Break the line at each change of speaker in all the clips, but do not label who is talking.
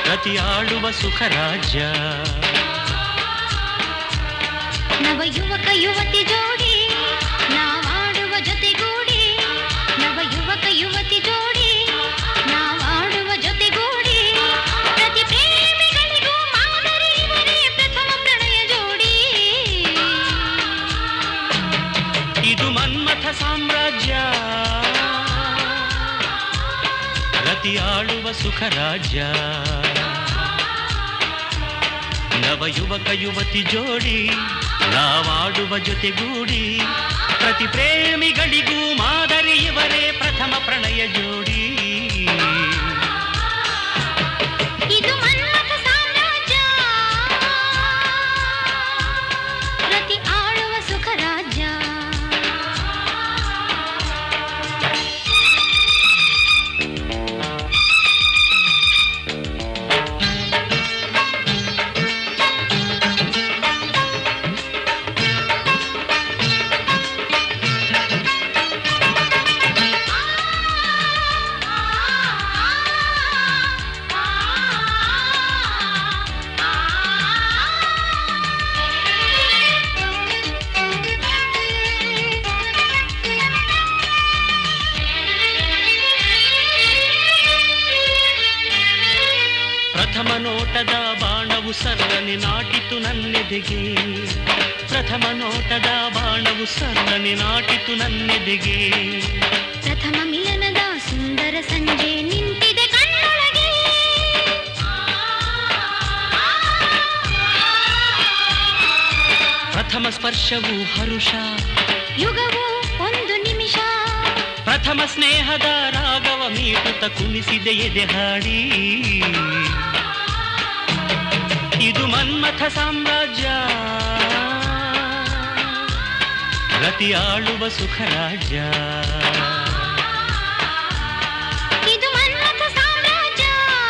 ಪ್ರತಿ ಆಳುವ ಸುಖ ರಾಜ್ಯ
ನವ ಯುವಕ ಯುವತಿ ಜೋಡಿ ನಾವಾಡುವ ಜೊತೆಗೂಡಿ ನವ ಯುವಕ ಯುವತಿ ಜೋಡಿ ನಾವಾಡುವ ಜೊತೆಗೂಡಿ ಪ್ರತಿ ಪ್ರೇಮಿಗಳಿಗೂ ಮಾದರಿ ಇವರೇ ಪ್ರಥಮ ಪ್ರಣಯ ಜೋಡಿ
ಇದು ಮನ್ಮಥ ಸಾಮ್ರಾಜ್ಯ ರತಿ ಆಳುವ ಸುಖ ರಾಜ್ಯ ನವ ಯುವಕ ಯುವತಿ ಜೋಡಿ ನಾವಾಡುವ ಜೊತೆಗೂಡಿ ಪ್ರತಿ ಪ್ರೇಮಿಗಳಿಗೂ ಮಾದರಿ ಇವರೇ ಪ್ರಥಮ ಪ್ರಣಯ ಜೋಡಿ
ಇದು ಮನ್ಮಥ ಸಾಮ್ರಾಜ್ಯ ಪ್ರತಿ ಆಳುವ ಸುಖ ರಾಜ್ಯ
ಪ್ರಥಮ ನೋಟದ ಬಾಣವು ಸರ್ರನೆ ನಾಟಿತು ನನ್ನೆದೆಗೆ ಪ್ರಥಮ ನೋಟದ ಬಾಣವು ಸರ್ರನೆ ನಾಟಿತು ನನ್ನೆದೆಗೆ
ಪ್ರಥಮ ಮಿಲನದ ಸುಂದರ ಸಂಜೆ ನಿಂತಿದೆ ಕಣ್ಣೊಳಗೆ
ಪ್ರಥಮ ಸ್ಪರ್ಶವು ಹರುಷ
ಯುಗವು ಒಂದು ನಿಮಿಷ
ಪ್ರಥಮ ಸ್ನೇಹದ ರಾಗವ ಮೀಟುತ್ತ ಕುಣಿಸಿದೆ ಎದೆ ಹಾಡಿ ಇದು ಮನ್ಮಥ ಸಾಮ್ರಾಜ್ಯ ರತಿ ಆಳುವ ಸುಖ ರಾಜ್ಯ
ಇದು ಮನ್ಮಥ ಸಾಮ್ರಾಜ್ಯ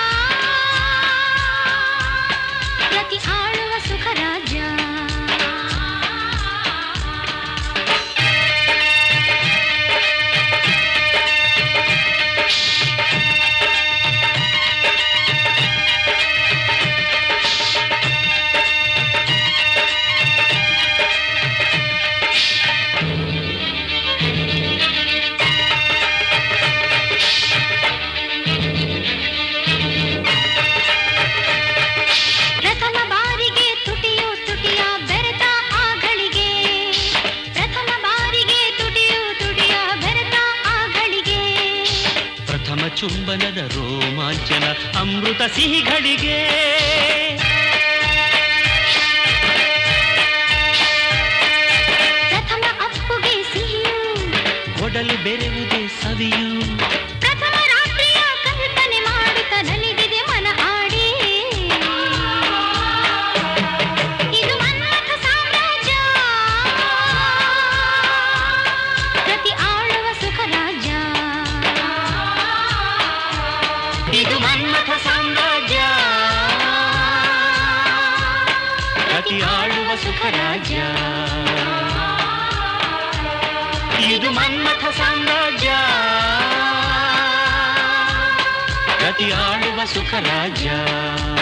ಪ್ರತಿ ಆಳುವ ಸುಖ ರಾಜ್ಯ ಪ್ರಥಮ ಬಾರಿಗೆ ತುಟಿಯು ತುಟಿಯ ಬೆರೆತ ಆಗಳಿಗೆ ಪ್ರಥಮ ಬಾರಿಗೆ ತುಟಿಯು ತುಟಿಯ ಬೆರೆತ ಆಗಳಿಗೆ
ಪ್ರಥಮ ಚುಂಬನದ ರೋಮಾಂಚನ ಅಮೃತ ಸಿಹಿಗಳಿಗೆ
ಪ್ರಥಮ ಅಪ್ಪುಗೆ ಸಿಹಿಯು
ಒಡಲು ಬೆರೆವುದೇ ಸವಿಯು
ಪ್ರಥಮ ರಾತ್ರಿಯ ಕಲ್ಪನೆ ಮಾಡುತ್ತ ನಲಿದಿದೆ ಮನ ಆಡಿ ಇದು ಮನ್ಮಥ ಸಾಮ್ರಾಜ್ಯ ಪ್ರತಿ ಆಳುವ ಸುಖ ರಾಜ್ಯ
ಇದು ಮನ್ಮಥ ಸಾಮ್ರಾಜ್ಯ ರತಿ ಆಳುವ ಸುಖ ರಾಜ್ಯ ಇದು ಮನ್ಮಥ ಸಾಮ್ರಾಜ್ಯ ರತಿ ಆಳುವ ಸುಖ ರಾಜ್ಯ